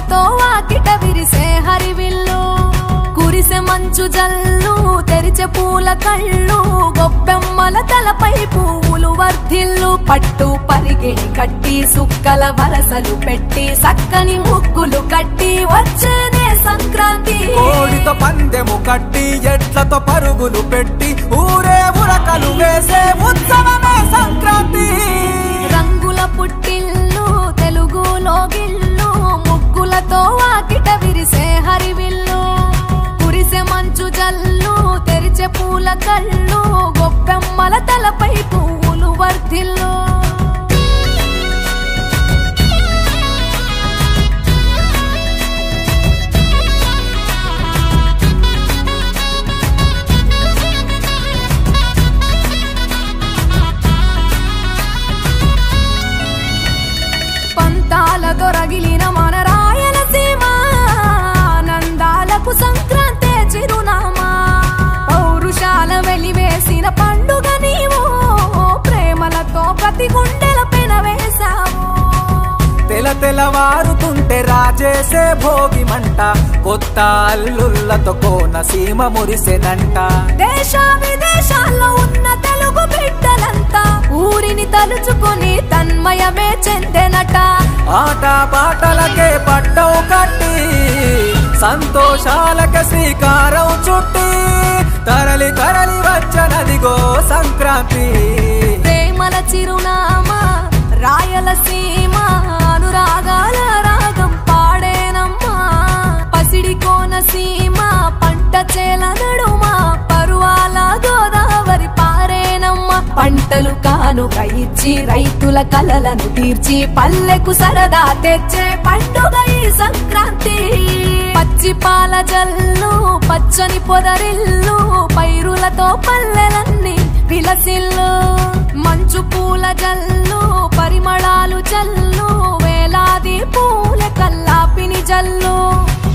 ముగ్గులతో వాకిట విరిసే హరివిల్లు కురిసె మంచు జల్లు తెరిచే పూల కళ్ళు గొప్పెమ్మల తలపై పువ్వులు వర్ధిల్లు పట్టు పరిగెని కట్టి సుక్కల వరసలు పెట్టి సక్కని ముగ్గులు కట్టి వచ్చేనే సంక్రాంతి కోడితో పందెము కట్టి ఎట్లతో పరుగులు పెట్టి ఊరే ఉరకలు వేసే ఉత్సవమే సంక్రాంతి రంగుల పుట్టిల్లు తెలుగులో గిల్లు ముగ్గులతో వాకిట విరిసే హరివిల్లు కురిసె మంచు జల్లు తెరిచే పూల కళ్ళు గొప్పెమ్మల తలపై పువ్వులు వర్ధిల్లు పంతాల దొరగిలిన మన రాయలసీమ ఆనందాలకు సంక్రాంతే చిరునామా పౌరుషాల వెలివేసిన పండుగ నీవు ప్రేమలతో ప్రతి గుండెల పెనవేశావు తెల తెలవారుతుంటే రాజేసే భోగి మంట కొత్త అల్లుళ్ళతో కోన సీమ మురిసెనంట దేశ విదేశాల్లో ఉన్న తెలుగు బిడ్డలంతా ఊరిని తలుచుకుని తన్మయమే చెందెనట ఆట పాటలకే పట్టవు కట్టి సంతోషాలకే శ్రీకారం చుట్టి తరలి తరలి వచ్చనదిగో సంక్రాంతి ప్రేమల చిరునామా రాయలసీమ అనురాగాల రాగం పాడేనమ్మా పసిడి కోనసీమ పంట చేల నడుమ పరువాల గోదావరి పారేనమ్మ పంటలు కానుక ఇచ్చి రైతుల కలలను తీర్చి పల్లెకు సరదా తెచ్చే పండుగ ఈ సంక్రాంతి పచ్చి పాల జల్లు పచ్చని పొదరిల్లు పైరులతో పల్లెలన్నీ విలసిల్లు మంచు పూల జల్లు పరిమళాలు జల్లు వేలాది పూల కల్లాపిని జల్లు